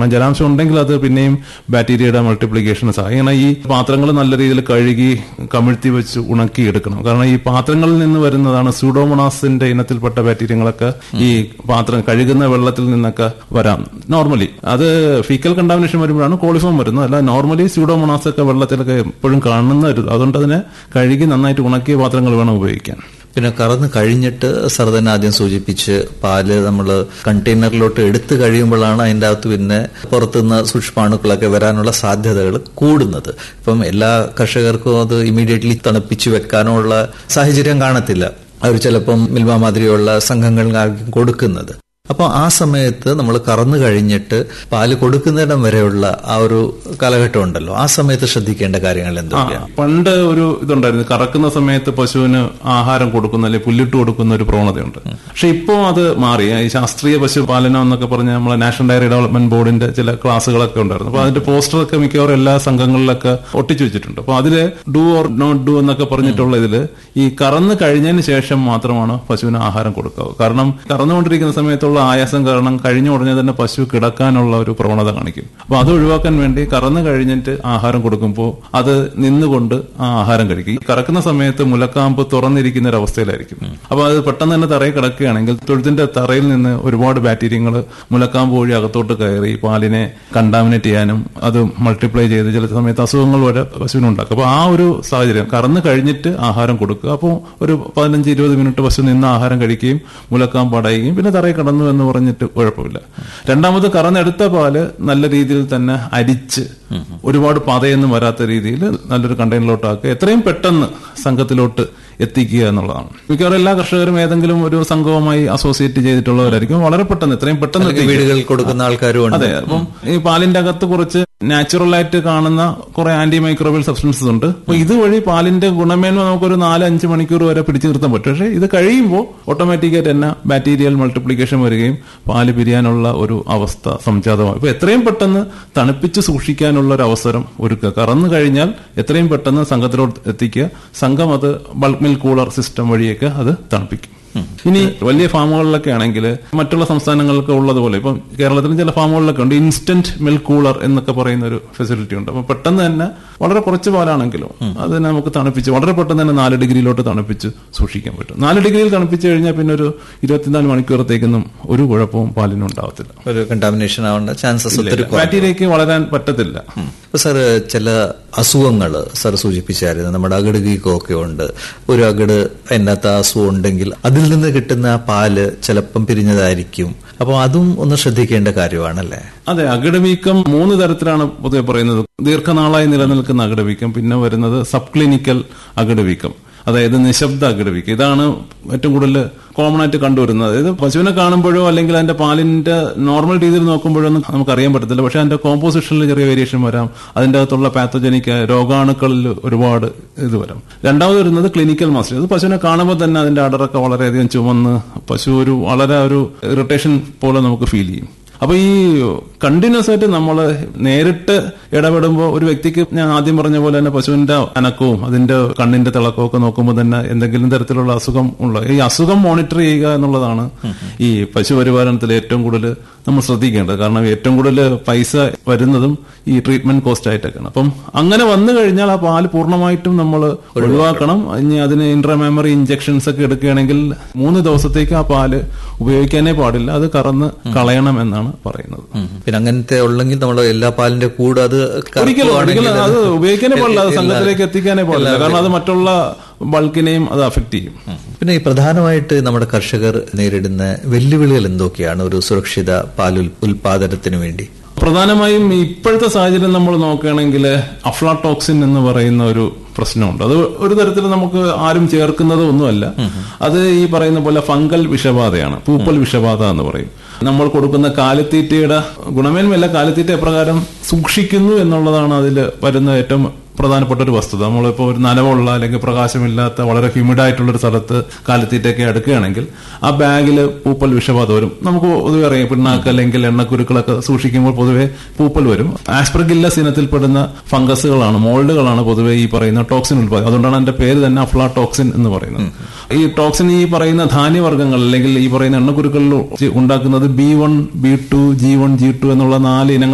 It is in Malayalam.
ജലാംശം ഉണ്ടെങ്കിൽ അത് പിന്നെയും ബാക്ടീരിയയുടെ മൾട്ടിപ്ലിക്കേഷന് സഹായിക്കണം ഈ പാത്രങ്ങൾ നല്ല രീതിയിൽ കഴുകി കമിഴ്ത്തി വെച്ച് ഉണക്കി എടുക്കണം കാരണം ഈ പാത്രങ്ങളിൽ നിന്ന് വരുന്നതാണ് സൂഡോമോണാസിന്റെ ഇനത്തിൽപ്പെട്ട ബാക്ടീരിയങ്ങളൊക്കെ ഈ പാത്രം കഴുകുന്ന വെള്ളത്തിൽ നിന്നൊക്കെ വരാം നോർമലി അത് ഫീക്കൽ കണ്ടാമിനേഷൻ വരുമ്പോഴാണ് കോളിഫോം വരുന്നത് അല്ല നോർമലി സ്യൂഡോമോണാസ് ഒക്കെ വെള്ളത്തിലൊക്കെ എപ്പോഴും കാണുന്ന ഒരു അതുകൊണ്ട് അതിനെ കഴുകി നന്നായിട്ട് ഉണക്കിയ പാത്രങ്ങൾ വേണം ഉപയോഗിക്കാൻ പിന്നെ കറന്ന് കഴിഞ്ഞിട്ട് സർ തന്നെ ആദ്യം സൂചിപ്പിച്ച് പാല് നമ്മൾ കണ്ടെയ്നറിലോട്ട് എടുത്തു കഴിയുമ്പോഴാണ് അതിൻ്റെ അകത്ത് പിന്നെ പുറത്തുനിന്ന് സൂക്ഷ്മാണുക്കളൊക്കെ വരാനുള്ള സാധ്യതകൾ കൂടുന്നത് ഇപ്പം എല്ലാ കർഷകർക്കും അത് ഇമീഡിയറ്റ്ലി തണുപ്പിച്ച് വെക്കാനുള്ള സാഹചര്യം കാണത്തില്ല അവർ ചിലപ്പം മിൽമ മാതിരിയുള്ള സംഘങ്ങളിലായിരിക്കും കൊടുക്കുന്നത് അപ്പോൾ ആ സമയത്ത് നമ്മൾ കറന്നു കഴിഞ്ഞിട്ട് പാല് കൊടുക്കുന്നിടം വരെയുള്ള ആ ഒരു കാലഘട്ടം ഉണ്ടല്ലോ ആ സമയത്ത് ശ്രദ്ധിക്കേണ്ട കാര്യങ്ങൾ ആ, എന്തൊക്കെയാണ് പണ്ട് ഒരു ഇതുണ്ടായിരുന്നു കറക്കുന്ന സമയത്ത് പശുവിന് ആഹാരം കൊടുക്കുന്ന അല്ലെങ്കിൽ പുല്ലിട്ട് കൊടുക്കുന്ന ഒരു പ്രവണതയുണ്ട് പക്ഷെ ഇപ്പോൾ അത് മാറി ഈ ശാസ്ത്രീയ പശുപാലനം എന്നൊക്കെ പറഞ്ഞ് നമ്മളെ നാഷണൽ ഡയറി ഡെവലപ്മെന്റ് ബോർഡിന്റെ ചില ക്ലാസ്സുകളൊക്കെ ഉണ്ടായിരുന്നു അപ്പൊ അതിന്റെ പോസ്റ്ററൊക്കെ മിക്കവാറും എല്ലാ സംഘങ്ങളിലൊക്കെ ഒട്ടിച്ചു വെച്ചിട്ടുണ്ട് അപ്പൊ അതില് ഡു ഓർ നോട്ട് ഡു എന്നൊക്കെ പറഞ്ഞിട്ടുള്ള ഇതില് ഈ കറന്ന് കഴിഞ്ഞതിന് ശേഷം മാത്രമാണ് പശുവിന് ആഹാരം കൊടുക്കുക കാരണം കറന്നുകൊണ്ടിരിക്കുന്ന സമയത്തുള്ള ആയാസം കാരണം കഴിഞ്ഞ ഉടനെ തന്നെ പശു കിടക്കാനുള്ള ഒരു പ്രവണത കാണിക്കും അപ്പൊ അത് ഒഴിവാക്കാൻ വേണ്ടി കറന്നു കഴിഞ്ഞിട്ട് ആഹാരം കൊടുക്കുമ്പോൾ അത് നിന്നുകൊണ്ട് ആ ആഹാരം കഴിക്കും ഈ കറക്കുന്ന സമയത്ത് മുലക്കാമ്പ് തുറന്നിരിക്കുന്ന ഒരു അവസ്ഥയിലായിരിക്കും അപ്പൊ അത് പെട്ടെന്ന് തന്നെ തറയിൽ കിടക്കുകയാണെങ്കിൽ തൊഴുത്തിന്റെ തറയിൽ നിന്ന് ഒരുപാട് ബാക്ടീരിയങ്ങൾ മുലക്കാമ്പ് വഴി അകത്തോട്ട് കയറി പാലിനെ കണ്ടാമിനേറ്റ് ചെയ്യാനും അത് മൾട്ടിപ്ലൈ ചെയ്ത് ചില സമയത്ത് അസുഖങ്ങൾ വരെ പശുവിനുണ്ടാക്കും അപ്പൊ ആ ഒരു സാഹചര്യം കറന്നു കഴിഞ്ഞിട്ട് ആഹാരം കൊടുക്കുക അപ്പോൾ ഒരു പതിനഞ്ച് ഇരുപത് മിനിറ്റ് പശു നിന്ന് ആഹാരം കഴിക്കുകയും മുലക്കാമ്പ് അടയുകയും പിന്നെ തറയിൽ കിടന്നു എന്ന് പറഞ്ഞിട്ട് കുഴപ്പമില്ല രണ്ടാമത് കറന്നെടുത്ത പാല് നല്ല രീതിയിൽ തന്നെ അരിച്ച് ഒരുപാട് പതയൊന്നും വരാത്ത രീതിയിൽ നല്ലൊരു കണ്ടെയ്നറിലോട്ടാക്കുക എത്രയും പെട്ടെന്ന് സംഘത്തിലോട്ട് എത്തിക്കുക എന്നുള്ളതാണ് മിക്കവാറും എല്ലാ കർഷകരും ഏതെങ്കിലും ഒരു സംഘവുമായി അസോസിയേറ്റ് ചെയ്തിട്ടുള്ളവരായിരിക്കും വളരെ പെട്ടെന്ന് എത്രയും പെട്ടെന്ന് അല്ലെങ്കിൽ എത്തിക്കുക. വീടുകളിൽ കൊടുക്കുന്ന ആൾക്കാരും ഉണ്ട് അതെ അപ്പം ഈ പാലിന്റെ അകത്ത് കുറച്ച് നാച്ചുറൽ ആയിട്ട് കാണുന്ന കുറെ ആന്റി മൈക്രോബിയൽ സബ്സ്റ്റൻസസ് ഉണ്ട് അപ്പൊ ഇതുവഴി പാലിന്റെ ഗുണമേന്മ നമുക്കൊരു നാല് അഞ്ച് മണിക്കൂർ വരെ പിടിച്ചു നിർത്താൻ പറ്റും പക്ഷേ ഇത് കഴിയുമ്പോൾ ഓട്ടോമാറ്റിക്കായിട്ട് തന്നെ ബാക്ടീരിയൽ മൾട്ടിപ്ലിക്കേഷൻ വരികയും പാല് പിരിയാനുള്ള ഒരു അവസ്ഥ സംജാതമാകും ഇപ്പൊ എത്രയും പെട്ടെന്ന് തണുപ്പിച്ച് സൂക്ഷിക്കാനുള്ള ഒരു അവസരം ഒരുക്കുക കറന്നു കഴിഞ്ഞാൽ എത്രയും പെട്ടെന്ന് സംഘത്തിലോട്ട് എത്തിക്കുക സംഘം അത് ബൾക്ക് മിൽക്ക് കൂളർ സിസ്റ്റം വഴിയൊക്കെ അത് തണുപ്പിക്കും ഇനി വലിയ ഫാമുകളിലൊക്കെ ആണെങ്കിൽ മറ്റുള്ള സംസ്ഥാനങ്ങൾക്ക് ഉള്ളതുപോലെ ഇപ്പം കേരളത്തിലും ചില ഫാമുകളിലൊക്കെ ഉണ്ട് ഇൻസ്റ്റന്റ് മിൽക്ക് കൂളർ എന്നൊക്കെ പറയുന്ന ഒരു ഫെസിലിറ്റി ഉണ്ട് അപ്പൊ പെട്ടെന്ന് തന്നെ വളരെ കുറച്ച് പാലാണെങ്കിലും അത് നമുക്ക് തണുപ്പിച്ച് വളരെ പെട്ടെന്ന് തന്നെ നാല് ഡിഗ്രിയിലോട്ട് തണുപ്പിച്ച് സൂക്ഷിക്കാൻ പറ്റും നാല് ഡിഗ്രിയിൽ തണുപ്പിച്ച് കഴിഞ്ഞാൽ പിന്നെ ഒരു ഇരുപത്തിനാല് മണിക്കൂറത്തേക്കൊന്നും ഒരു കുഴപ്പവും പാലിന് ഉണ്ടാവത്തില്ല ഒരു കണ്ടാമിനേഷൻ ആവേണ്ട ചാൻസസ് ഒത്തിരി കുറവാണ്. ബാക്ടീരിയക്ക് വളരാൻ പറ്റത്തില്ല അപ്പൊ സാർ ചില അസുഖങ്ങൾ സാർ സൂചിപ്പിച്ചായിരുന്നു നമ്മുടെ അകിടുകീക്കൊക്കെ ഉണ്ട് ഒരു അകിട് അതിനകത്ത് ആ അസുഖം ഉണ്ടെങ്കിൽ അതിൽ നിന്ന് കിട്ടുന്ന ആ പാല് ചിലപ്പം പിരിഞ്ഞതായിരിക്കും അപ്പോൾ അതും ഒന്ന് ശ്രദ്ധിക്കേണ്ട കാര്യമാണല്ലേ അതെ അകിടവീക്കം മൂന്ന് തരത്തിലാണ് പൊതുവെ പറയുന്നത് ദീർഘനാളായി നിലനിൽക്കുന്ന അകിടവീക്കം പിന്നെ വരുന്നത് സബ് ക്ലിനിക്കൽ അകിടവീക്കം അതായത് നിശബ്ദ അകിടവീക്കം ഇതാണ് ഏറ്റവും കൂടുതൽ കോമൺ ആയിട്ട് കണ്ടുവരുന്നത് അതായത് പശുവിനെ കാണുമ്പോഴോ അല്ലെങ്കിൽ അതിന്റെ പാലിന്റെ നോർമൽ രീതിയിൽ നോക്കുമ്പോഴോ ഒന്നും നമുക്ക് അറിയാൻ പറ്റത്തില്ല പക്ഷെ അതിന്റെ കോമ്പോസിഷനിൽ ചെറിയ വേരിയേഷൻ വരാം അതിന്റെ അകത്തുള്ള പാത്തോജനിക് രോഗാണുക്കളിൽ ഒരുപാട് ഇത് വരാം രണ്ടാമത് വരുന്നത് ക്ലിനിക്കൽ മാസ്റ്റർ അത് പശുവിനെ കാണുമ്പോൾ തന്നെ അതിന്റെ അടറൊക്കെ വളരെയധികം ചുമന്ന് പശു ഒരു വളരെ ഒരു ഇറിറ്റേഷൻ പോലെ നമുക്ക് ഫീൽ ചെയ്യും അപ്പൊ ഈ കണ്ടിന്യൂസ് ആയിട്ട് നമ്മൾ നേരിട്ട് ഇടപെടുമ്പോൾ ഒരു വ്യക്തിക്ക് ഞാൻ ആദ്യം പറഞ്ഞ പോലെ തന്നെ പശുവിന്റെ അനക്കവും അതിന്റെ കണ്ണിന്റെ തിളക്കവും ഒക്കെ നോക്കുമ്പോൾ തന്നെ എന്തെങ്കിലും തരത്തിലുള്ള അസുഖം ഉള്ള ഈ അസുഖം മോണിറ്റർ ചെയ്യുക എന്നുള്ളതാണ് ഈ പശു പരിപാലനത്തിൽ ഏറ്റവും കൂടുതൽ നമ്മൾ ശ്രദ്ധിക്കേണ്ടത് കാരണം ഏറ്റവും കൂടുതൽ പൈസ വരുന്നതും ഈ ട്രീറ്റ്മെന്റ് കോസ്റ്റ് ആയിട്ടൊക്കെയാണ് അപ്പം അങ്ങനെ വന്നു കഴിഞ്ഞാൽ ആ പാല് പൂർണ്ണമായിട്ടും നമ്മൾ ഒഴിവാക്കണം ഇനി അതിന് ഇന്റർമെമ്മറി ഇഞ്ചക്ഷൻസ് ഒക്കെ എടുക്കുകയാണെങ്കിൽ മൂന്ന് ദിവസത്തേക്ക് ആ പാല് ഉപയോഗിക്കാനേ പാടില്ല അത് കറന്ന് കളയണം എന്നാണ് പറയുന്നത് ഉം. പിന്നെ അങ്ങനത്തെ ഉള്ളെങ്കിൽ നമ്മൾ എല്ലാ പാലിന്റെ കൂടെ അത് ഒരിക്കലും കറുപ്പുവാണെങ്കിൽ ഒരിക്കലും അത് ഉപയോഗിക്കാനേ പാടില്ല അത് എല്ലാ- സംഘത്തിലേക്ക് എത്തിക്കാനേ പാടില്ല കാരണം അത് മറ്റുള്ള ബൾക്കിനെയും അത് അഫക്ട് ചെയ്യും പിന്നെ ഈ പ്രധാനമായിട്ട് നമ്മുടെ കർഷകർ നേരിടുന്ന വെല്ലുവിളികൾ എന്തൊക്കെയാണ് ഒരു സുരക്ഷിത പാൽ ഉൽ- ഉൽപാദനത്തിന് വേണ്ടി പ്രധാനമായും ഇപ്പോഴത്തെ സാഹചര്യം നമ്മൾ നോക്കുകയാണെങ്കിൽ അഫ്ലാടോക്സിൻ എന്ന് പറയുന്ന ഒരു പ്രശ്നമുണ്ട് അത് ഒരു തരത്തിൽ നമുക്ക് ആരും ചേർക്കുന്നത് ഒന്നുമല്ല അത് ഈ പറയുന്ന പോലെ ഫംഗൽ വിഷബാധയാണ് പൂപ്പൽ വിഷബാധ എന്ന് പറയും നമ്മൾ കൊടുക്കുന്ന കാലിത്തീറ്റയുടെ ഗുണമേന്മയല്ല കാലിത്തീറ്റ എപ്രകാരം സൂക്ഷിക്കുന്നു എന്നുള്ളതാണ് അതിൽ വരുന്ന ഏറ്റവും പ്രധാനപ്പെട്ട ഒരു വസ്തുത നമ്മളിപ്പോൾ ഒരു നനവുള്ള അല്ലെങ്കിൽ പ്രകാശമില്ലാത്ത വളരെ ഹ്യൂമിഡ് ആയിട്ടുള്ള ഒരു സ്ഥലത്ത് കാലിത്തീറ്റയൊക്കെ എടുക്കുകയാണെങ്കിൽ ആ ബാഗിൽ പൂപ്പൽ വിഷബാധ വരും നമുക്ക് പൊതുവെ അറിയാം പിണ്ണാക്ക് അല്ലെങ്കിൽ എണ്ണക്കുരുക്കളൊക്കെ സൂക്ഷിക്കുമ്പോൾ പൊതുവെ പൂപ്പൽ വരും ആസ്പ്രഗില്ലസ് ഇനത്തിൽപ്പെടുന്ന ഫംഗസുകളാണ് മോൾഡുകളാണ് പൊതുവെ ഈ പറയുന്ന ടോക്സിൻ ഉൽപ്പാദനം അതുകൊണ്ടാണ് അതിന്റെ പേര് തന്നെ അഫ്ലാടോക്സിൻ എന്ന് പറയുന്നത് ഈ ടോക്സിൻ ഈ പറയുന്ന ധാന്യവർഗ്ഗങ്ങൾ അല്ലെങ്കിൽ ഈ പറയുന്ന എണ്ണക്കുരുക്കളിൽ ഉണ്ടാക്കുന്നത് B one B two G one G two എന്നുള്ള നാല് ഇനങ്ങൾ